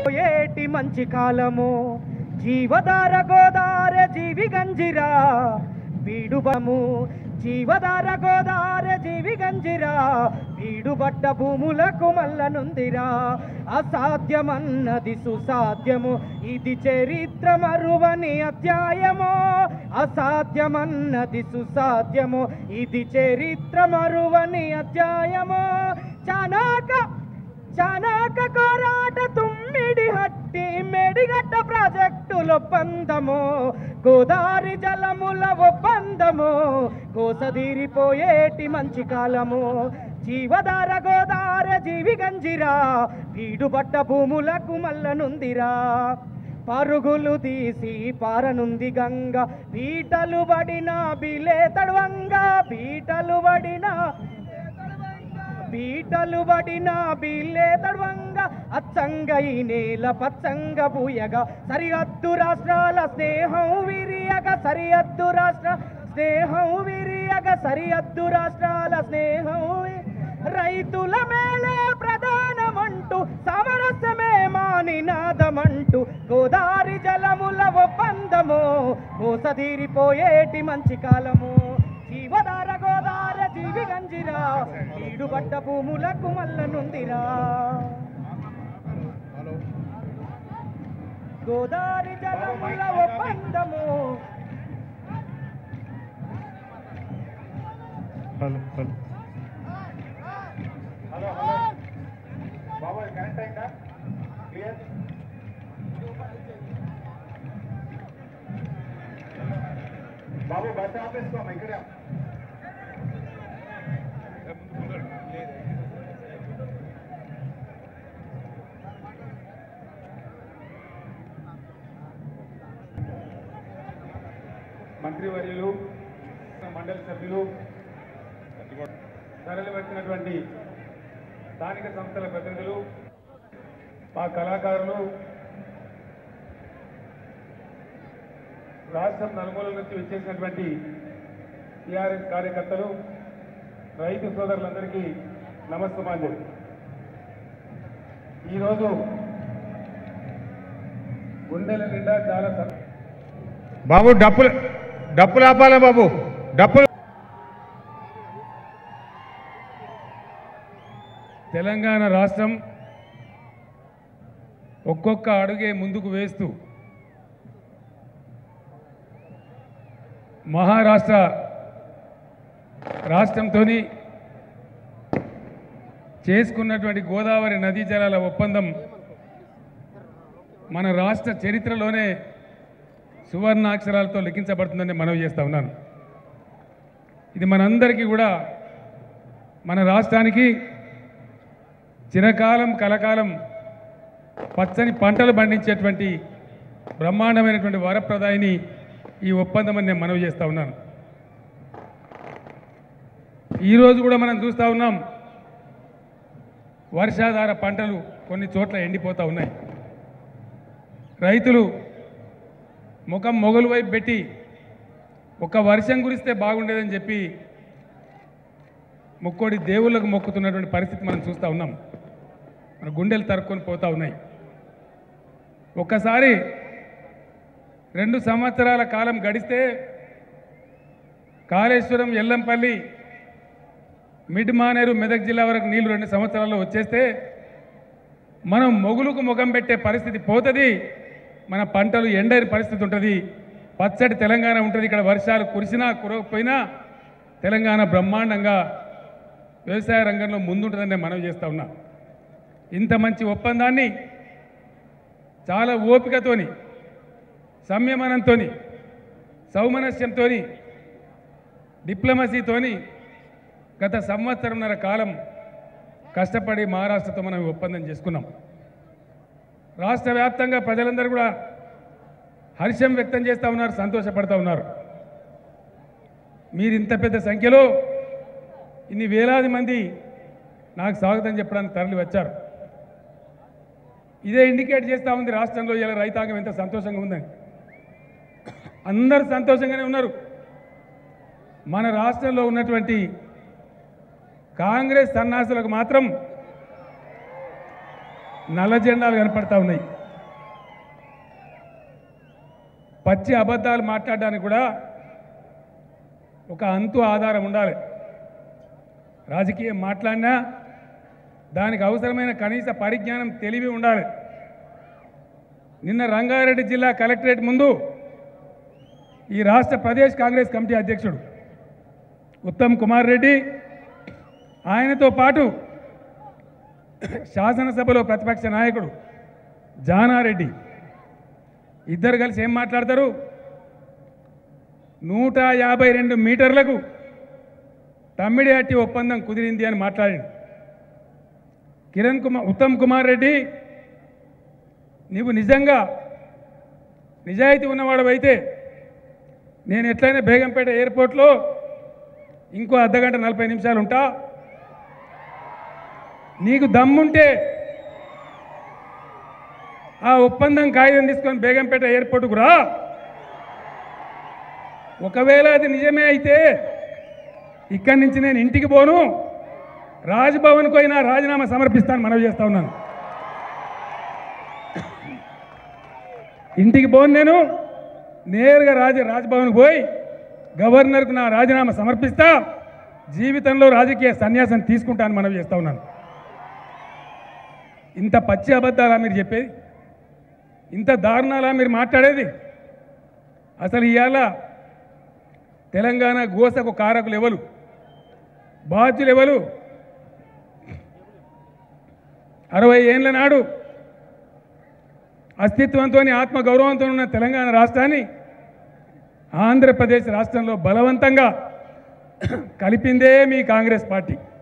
ఏటి మంచి కాలము జీవధార గోదార జీవి గంజిరా బీడుబము జీవధార గోదార జీవి గంజిరా బీడుబట్ట భూములకు మల్లనుందిరా అసాధ్యమన్నది సుసాధ్యము ఇది చరిత్ర మరువని అధ్యాయము అసాధ్యమన్నది సుసాధ్యము ఇది చరిత్ర మరువని అధ్యాయము చానాక చానాక కోరాట తుమ్మిడి హట్టి మెడిగట్ట ప్రాజెక్టుల ఒప్పందము గోదారి జలముల ఒప్పందము కోసదీరిపోయేటి మంచి కాలము జీవధార గోదార జీవి గంజిరా బీడుబట్ట భూములకు మల్లనుందిరా పరుగులు తీసి పారనుంది గంగ బీటలు పడిన బిలే తడవంగా బీటలు పడిన బీటలు పడిన బీలే తడవంగా అచ్చంగ ఈ నేల పచ్చంగ పూయగా సరిహద్దు రాష్ట్రాల స్నేహం విరియగ సరిహద్దు రాష్ట్ర స్నేహం విరియగ సరిహద్దు రాష్ట్రాల స్నేహం వి- రైతుల మేలే ప్రధానమంటూ సమరసమే మా నినాదమంటూ గోదారి జలముల ఒప్పందము కోసదీరిపోయేటి మంచి కాలము జీవధార గోదార జీవి గంజిరా ఈడుబడ్డ భూములకు మల్లనుందిరా గోదారి జలముల ఒప్పందము హలో హలో హలో హలో బాబు కరెక్ట్ అయిందా క్లియర్ బాబు బస్ ఆపేసుకోమా ఇక్కడే మంత్రివర్యులు మండలి సభ్యులు తరలి వచ్చినటువంటి స్థానిక సంస్థల ప్రతినిధులు మా కళాకారులు రాష్ట్రం నలుమూలల నుంచి వచ్చేసినటువంటి టీఆర్ఎస్ కార్యకర్తలు రైతు సోదరులందరికీ నమస్తమాంజలి ఈరోజు గుండెల నిండా చాలా సం- బాబు డప్పులు డప్పులు ఆపాలా బాబు డప్పులు తెలంగాణ రాష్ట్రం ఒక్కొక్క అడుగే ముందుకు వేస్తూ మహారాష్ట్ర రాష్ట్రంతో చేసుకున్నటువంటి గోదావరి నదీ జలాల ఒప్పందం మన రాష్ట్ర చరిత్రలోనే సువర్ణాక్షరాలతో లిఖించబడుతుందని మనవి చేస్తా ఉన్నాను ఇది మనందరికీ కూడా మన రాష్ట్రానికి చిరకాలం కలకాలం పచ్చని పంటలు పండించేటువంటి బ్రహ్మాండమైనటువంటి వరప్రదాయిని ఈ ఒప్పందం అని నేను మనవి చేస్తా ఉన్నాను ఈరోజు కూడా మనం చూస్తూ ఉన్నాం వర్షాధార పంటలు కొన్ని చోట్ల ఎండిపోతూ ఉన్నాయి రైతులు ముఖం మొగలు వైపు పెట్టి ఒక వర్షం కురిస్తే బాగుండేదని చెప్పి ముక్కోడి దేవుళ్ళకు మొక్కుతున్నటువంటి పరిస్థితి మనం చూస్తూ ఉన్నాం మన గుండెలు తరుక్కొని పోతూ ఉన్నాయి ఒక్కసారి రెండు సంవత్సరాల కాలం గడిస్తే కాళేశ్వరం ఎల్లంపల్లి మిడ్ మానేరు మెదక్ జిల్లా వరకు నీళ్లు రెండు సంవత్సరాల్లో వచ్చేస్తే మనం మొగులుకు ముఖం పెట్టే పరిస్థితి పోతుంది మన పంటలు ఎండైన పరిస్థితి ఉంటుంది పచ్చడి తెలంగాణ ఉంటుంది ఇక్కడ వర్షాలు కురిసినా కురవకపోయినా తెలంగాణ బ్రహ్మాండంగా వ్యవసాయ రంగంలో ముందుంటుందని నేను మనవి చేస్తా ఉన్నా ఇంత మంచి ఒప్పందాన్ని చాలా ఓపికతోని సంయమనంతోని సౌమనస్యంతో డిప్లొమసీతోని గత సంవత్సరంన్నర కాలం కష్టపడి మహారాష్ట్రతో మనం ఈ ఒప్పందం చేసుకున్నాం రాష్ట్ర వ్యాప్తంగా ప్రజలందరూ కూడా హర్షం వ్యక్తం చేస్తూ ఉన్నారు సంతోషపడతా ఉన్నారు మీరు ఇంత పెద్ద సంఖ్యలో ఇన్ని వేలాది మంది నాకు స్వాగతం చెప్పడానికి తరలి వచ్చారు ఇదే ఇండికేట్ చేస్తూ ఉంది రాష్ట్రంలో ఇలా రైతాంగం ఎంత సంతోషంగా ఉందని అందరూ సంతోషంగానే ఉన్నారు మన రాష్ట్రంలో ఉన్నటువంటి కాంగ్రెస్ సన్నాసులకు మాత్రం నల్ల జెండాలు కనపడతా ఉన్నాయి పచ్చి అబద్ధాలు మాట్లాడడానికి కూడా ఒక అంతు ఆధారం ఉండాలి రాజకీయం మాట్లాడినా దానికి అవసరమైన కనీస పరిజ్ఞానం తెలివి ఉండాలి నిన్న రంగారెడ్డి జిల్లా కలెక్టరేట్ ముందు ఈ రాష్ట్ర ప్రదేశ్ కాంగ్రెస్ కమిటీ అధ్యక్షుడు ఉత్తమ్ కుమార్ రెడ్డి ఆయనతో పాటు శాసనసభలో ప్రతిపక్ష నాయకుడు జానారెడ్డి ఇద్దరు కలిసి ఏం మాట్లాడతారు నూట యాభై రెండు మీటర్లకు తమ్మిడి అట్టి ఒప్పందం కుదిరింది అని మాట్లాడాడు కిరణ్ కుమార్ ఉత్తమ్ కుమార్ రెడ్డి నీవు నిజంగా నిజాయితీ ఉన్నవాడవైతే నేను ఎట్లయినా బేగంపేట ఎయిర్పోర్ట్లో ఇంకో అర్ధగంట నలభై నిమిషాలు ఉంటా నీకు దమ్ముంటే ఆ ఒప్పందం కాగితం తీసుకొని బేగంపేట ఎయిర్పోర్టుకు రా ఒకవేళ అది నిజమే అయితే ఇక్కడి నుంచి నేను ఇంటికి పోను రాజ్భవన్కు పోయినా రాజీనామా సమర్పిస్తాను మనవి చేస్తా ఉన్నాను ఇంటికి పోను నేను నేరుగా రాజ రాజ్భవన్కి పోయి గవర్నర్కు నా రాజీనామా సమర్పిస్తా జీవితంలో రాజకీయ సన్యాసం తీసుకుంటాను మనవి చేస్తా ఉన్నాను ఇంత పచ్చి అబద్ధాలా మీరు చెప్పేది ఇంత దారుణాలా మీరు మాట్లాడేది అసలు ఇవాళ తెలంగాణ గోసకు కారకులు ఎవరు బాధ్యులు ఎవరు అరవై ఏండ్ల నాడు అస్తిత్వంతో ఆత్మగౌరవంతో ఉన్న తెలంగాణ రాష్ట్రాన్ని ఆంధ్రప్రదేశ్ రాష్ట్రంలో బలవంతంగా కలిపిందే మీ కాంగ్రెస్ పార్టీ